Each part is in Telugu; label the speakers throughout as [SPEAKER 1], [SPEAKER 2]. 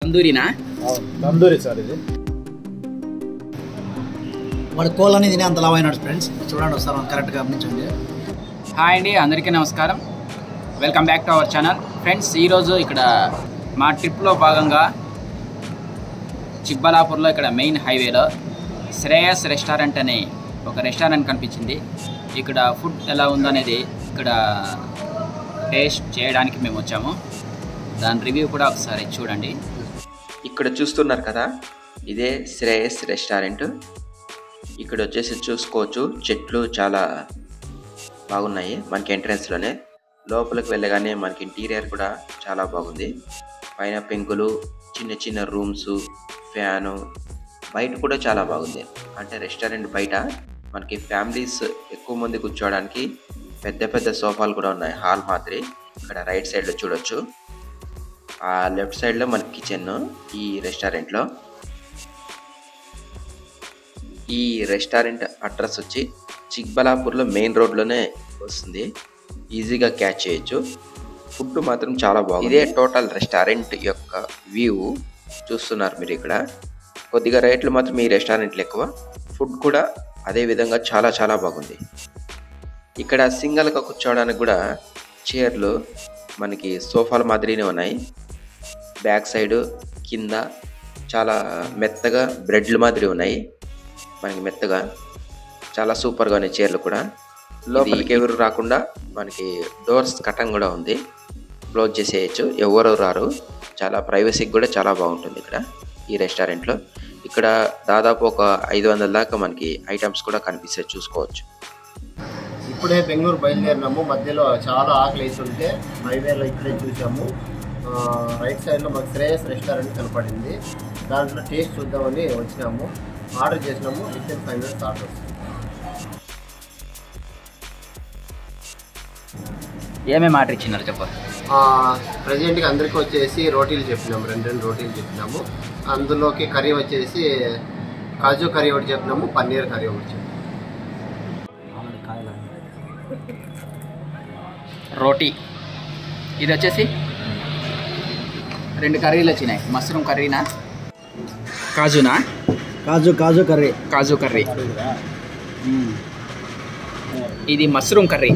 [SPEAKER 1] తందూరినా
[SPEAKER 2] తందూరి సార్ ఇది
[SPEAKER 3] వాడు కోళ్ళని తినే అంత లావైనాడు ఫ్రెండ్స్ చూడండి ఒకసారి కరెక్ట్గా గమనించండి
[SPEAKER 1] హాయ్ అండి అందరికీ నమస్కారం welcome back to our channel friends ఈరోజు ఇక్కడ మా ట్రిప్లో భాగంగా చిక్బలాపూర్లో ఇక్కడ మెయిన్ హైవేలో శ్రేయస్ రెస్టారెంట్ అనే ఒక రెస్టారెంట్ కనిపించింది ఇక్కడ ఫుడ్ ఎలా ఉందనేది ఇక్కడ టేస్ట్ చేయడానికి మేము వచ్చాము దాని రివ్యూ కూడా ఒకసారి చూడండి
[SPEAKER 4] ఇక్కడ చూస్తున్నారు కదా ఇదే శ్రేయస్ రెస్టారెంట్ ఇక్కడ వచ్చేసి చూసుకోవచ్చు చెట్లు చాలా బాగున్నాయి మనకి ఎంట్రన్స్లోనే లోపలికి వెళ్ళగానే మనకి ఇంటీరియర్ కూడా చాలా బాగుంది పైన పెంకులు చిన్న చిన్న రూమ్స్ ఫ్యాను బయట కూడా చాలా బాగుంది అంటే రెస్టారెంట్ బయట మనకి ఫ్యామిలీస్ ఎక్కువ మంది కూర్చోవడానికి పెద్ద పెద్ద సోఫాలు కూడా ఉన్నాయి హాల్ మాదిరి ఇక్కడ రైట్ సైడ్లో చూడొచ్చు ఆ లెఫ్ట్ సైడ్లో మనకి కిచెన్ ఈ రెస్టారెంట్లో ఈ రెస్టారెంట్ అడ్రస్ వచ్చి చిక్బలాపూర్లో మెయిన్ రోడ్లోనే వస్తుంది ఈజీగా క్యాచ్ చేయొచ్చు ఫుడ్ మాత్రం చాలా బాగుంది ఇదే టోటల్ రెస్టారెంట్ యొక్క వ్యూ చూస్తున్నారు మీరు ఇక్కడ కొద్దిగా రేట్లు మాత్రం ఈ రెస్టారెంట్లో ఎక్కువ ఫుడ్ కూడా అదే విధంగా చాలా చాలా బాగుంది ఇక్కడ సింగిల్గా కూర్చోవడానికి కూడా చైర్లు మనకి సోఫాల మాదిరినే ఉన్నాయి బ్యాక్ సైడ్ కింద చాలా మెత్తగా బ్రెడ్లు మాదిరి ఉన్నాయి మనకి మెత్తగా చాలా సూపర్గా ఉన్నాయి చైర్లు కూడా లోపలికి ఎవరు రాకుండా మనకి డోర్స్ కటన్ కూడా ఉంది క్లోజ్ చేసేయచ్చు ఎవరు రారు చాలా ప్రైవసీకి కూడా చాలా బాగుంటుంది ఇక్కడ ఈ రెస్టారెంట్లో ఇక్కడ దాదాపు ఒక ఐదు వందల దాకా మనకి ఐటమ్స్ కూడా కనిపిస్తాయి చూసుకోవచ్చు
[SPEAKER 2] ఇప్పుడే బెంగళూరు బయలుదేరినాము మధ్యలో చాలా ఆకలి వేస్తుంటే హైవేలో ఇప్పుడే చూసాము ఆ, రైట్ సైడ్లో మాకు శ్రేయస్ రెస్టారెంట్ కనపడింది దాంట్లో టేస్ట్ చూద్దామని వచ్చినాము ఆర్డర్ చేసినాము with in five minutes order వస్తుంది
[SPEAKER 1] ఏమేమి ఆర్డర్ ఇచ్చినారు చెప్పు
[SPEAKER 2] ప్రజెంట్గా అందరికీ వచ్చేసి రోటీలు చెప్పినాము రెండు రెండు రోటీలు చెప్పినాము అందులోకి కర్రీ వచ్చేసి కాజు కర్రీ ఒకటి చెప్పినాము పన్నీర్ కర్రీ ఒకటి చెప్పినాము
[SPEAKER 1] రోటీ ఇది వచ్చేసి రెండు కర్రీలు వచ్చినాయి మష్రూమ్ కర్రీనా కాజునా
[SPEAKER 3] కాజు కాజు కర్రీ
[SPEAKER 1] కాజు కర్రీ మ్మ్. ఇది మష్రూమ్ కర్రీ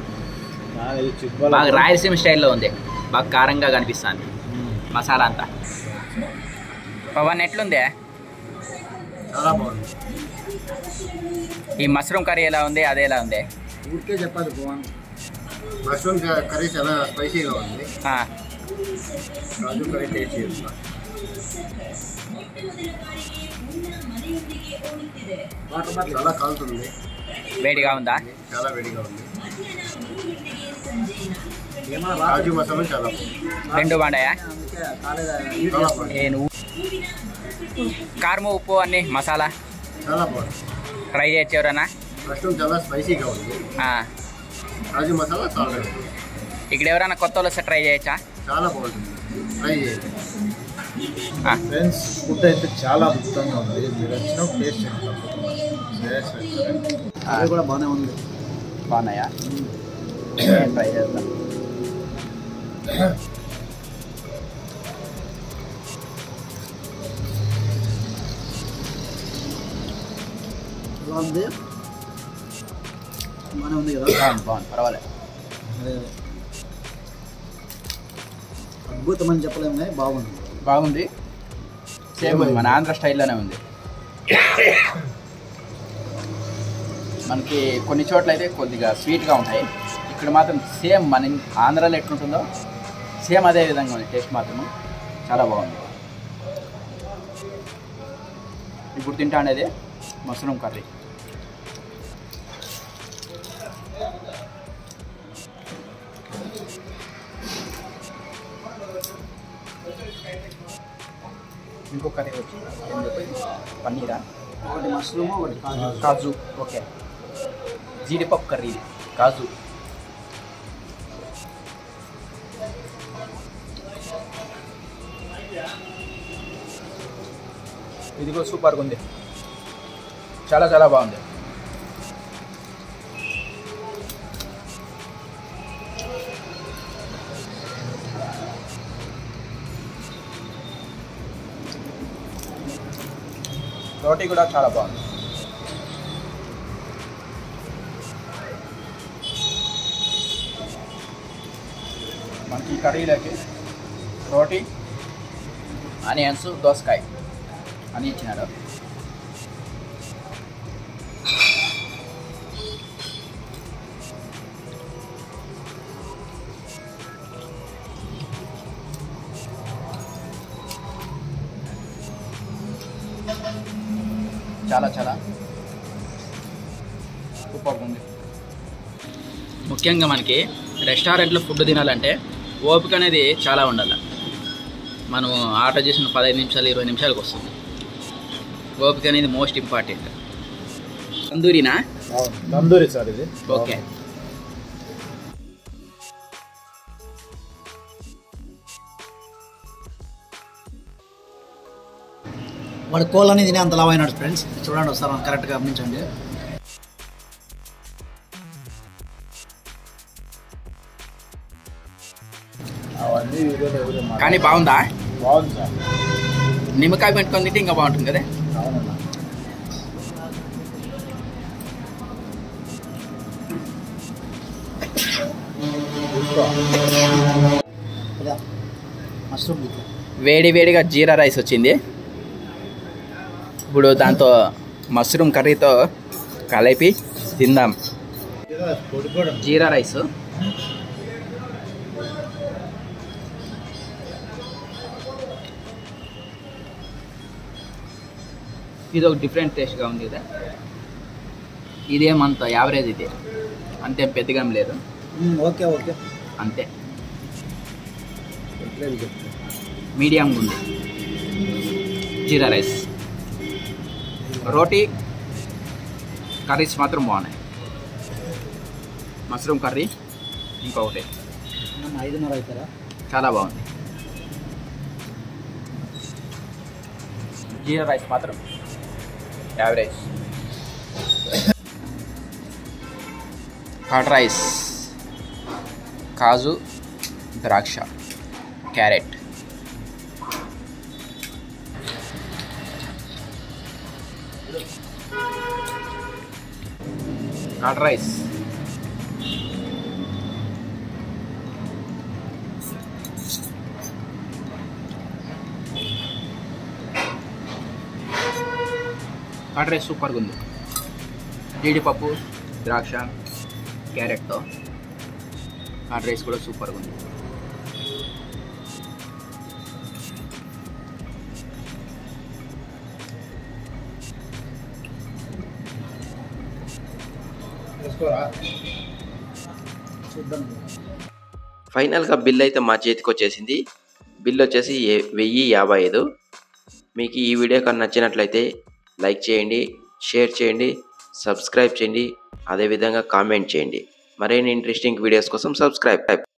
[SPEAKER 1] బాగా రాయలసీమ స్టైల్లో ఉంది బాగా కారంగా కనిపిస్తుంది మసాలా అంతా పవన్ ఎట్లుందే
[SPEAKER 2] చాలా బాగుంది
[SPEAKER 1] ఈ మష్రూమ్ కర్రీ ఎలా ఉంది అదే ఎలా ఉంది
[SPEAKER 3] ఊరికే చెప్పాలి భువన్
[SPEAKER 2] మష్రూమ్ కర్రీ చాలా స్పైసీగా ఉంది
[SPEAKER 1] ఆ,
[SPEAKER 2] కాజు కర్రీ టేస్ట్ చేస్తాం చాలా కాలుతుంది
[SPEAKER 1] వేడిగా ఉందా
[SPEAKER 2] చాలా వేడిగా ఉంది కాజు మసాలా చాలా బాగుంది
[SPEAKER 1] రెండు బాగున్నాయా
[SPEAKER 2] చాలా బాగుంది
[SPEAKER 1] నేను కారం ఉప్పు అన్ని మసాలా
[SPEAKER 2] చాలా బాగుంది
[SPEAKER 1] ట్రై చేయొచ్చు ఎవరన్నా
[SPEAKER 2] మష్రూమ్ చాలా స్పైసీగా ఉంది
[SPEAKER 1] ఆ,
[SPEAKER 2] కాజు మసాలా చాలా బాగుంది
[SPEAKER 1] ఇక్కడ ఎవరైనా కొత్త వాళ్ళు వస్తే ట్రై చేయొచ్చా
[SPEAKER 2] చాలా బాగుంటుంది ట్రై చేయండి
[SPEAKER 1] ఆ,
[SPEAKER 5] ఫ్రెండ్స్ ఫుడ్ అయితే చాలా అద్భుతంగా ఉంది మీరు వచ్చిన టేస్ట్ చేయండి
[SPEAKER 3] అది కూడా బాగానే ఉంది
[SPEAKER 1] బాగున్నాయా ట్రై చేద్దాం
[SPEAKER 3] ఎలా ఉంది బాగానే ఉంది కదా
[SPEAKER 1] బాగుంది బాగుంది పర్వాలేదు
[SPEAKER 3] అదే అదే అద్భుతమని చెప్పలేము కానీ బాగుంది
[SPEAKER 1] బాగుంది సేమ్ మన ఆంధ్ర స్టైల్లోనే ఉంది మనకి కొన్ని చోట్ల అయితే కొద్దిగా స్వీట్గా ఉంటాయి ఇక్కడ మాత్రం సేమ్ మన ఇన్- ఆంధ్రాలో ఎట్లుంటుందో సేమ్ అదే విధంగా ఉంది టేస్ట్ మాత్రము చాలా బాగుంది ఇప్పుడు తింటా అనేది మష్రూమ్ కర్రీ ఇంకో కర్రీ వచ్చి ఏం చెప్పేది పన్నీరా
[SPEAKER 3] ఒకటి మష్రూమ్ ఒకటి కాజు
[SPEAKER 1] కాజు ఓకే జీడిపప్పు కర్రీ ఇది కాజు ఇది కూడా సూపర్గా ఉంది చాలా చాలా బాగుంది రోటీ కూడా చాలా బాగుంది మనకి ఈ కర్రీలోకి రోటీ ఆనియన్స్ దోసకాయ అని ఇచ్చినాడు చాలా చాలా సూపర్ ఉంది ముఖ్యంగా మనకి రెస్టారెంట్లో ఫుడ్ తినాలంటే ఓపిక అనేది చాలా ఉండాలి మనం ఆర్డర్ చేసిన పదహైదు నిమిషాలు ఇరవై నిమిషాలకు వస్తుంది ఓపిక అనేది మోస్ట్ ఇంపార్టెంట్ తందూరినా
[SPEAKER 5] అవును తందూరి సార్ ఇది
[SPEAKER 1] ఓకే
[SPEAKER 3] వాడు కోళ్ళని తినే అంత లావు అయినాడు ఫ్రెండ్స్ చూడండి ఒకసారి కరెక్ట్గా గమనించండి
[SPEAKER 5] అవన్నీ వీడియోలో ఎవరు మాట
[SPEAKER 1] కానీ బాగుందా
[SPEAKER 5] బాగుంది సార్
[SPEAKER 1] నిమ్మకాయ పెట్టుకొని తింటే ఇంకా బాగుంటుంది కదా
[SPEAKER 5] అవునన్నా చూసుకో
[SPEAKER 3] ఇలా మష్రూమ్ ఇట్లా
[SPEAKER 1] వేడి వేడిగా జీరా రైస్ వచ్చింది ఇప్పుడు దాంతో మష్రూమ్ కర్రీతో కలిపి తిందాం
[SPEAKER 5] పొడి కూడా
[SPEAKER 1] జీరా రైస్ ఇది ఒక డిఫరెంట్ టేస్ట్గా ఉంది కదా ఇదేమంత యావరేజ్ ఇది అంతే పెద్దగా ఏం లేదు
[SPEAKER 3] ఓకే ఓకే
[SPEAKER 1] అంతే
[SPEAKER 5] ఎట్లేదు చెప్తా
[SPEAKER 1] మీడియం ఉంది జీరా రైస్ రోటీ కర్రీస్ మాత్రం బాగున్నాయి మష్రూమ్ కర్రీ ఇంకొకటి
[SPEAKER 3] నన్ను ఐదున్నర అవుతారా
[SPEAKER 1] చాలా బాగుంది జీరా రైస్ మాత్రం యావరేజ్ కర్డ్ రైస్ కాజు ద్రాక్ష carrot curd rice curd rice సూపర్గా ఉంది జీడిపప్పు ద్రాక్ష క్యారెట్తో కర్డ్ రైస్ కూడా సూపర్గా ఉంది
[SPEAKER 5] చూసుకోరా
[SPEAKER 3] చూద్దాం
[SPEAKER 4] ఫైనల్గా బిల్ అయితే మా చేతికి వచ్చేసింది బిల్ వచ్చేసి ఏ- వెయ్యి యాభై ఐదు మీకు ఈ వీడియో కన్నా నచ్చినట్లయితే లైక్ చేయండి షేర్ చేయండి సబ్స్క్రైబ్ చేయండి అదేవిధంగా కామెంట్ చేయండి మరిన్ని ఇంట్రెస్టింగ్ వీడియోస్ కోసం సబ్స్క్రైబ్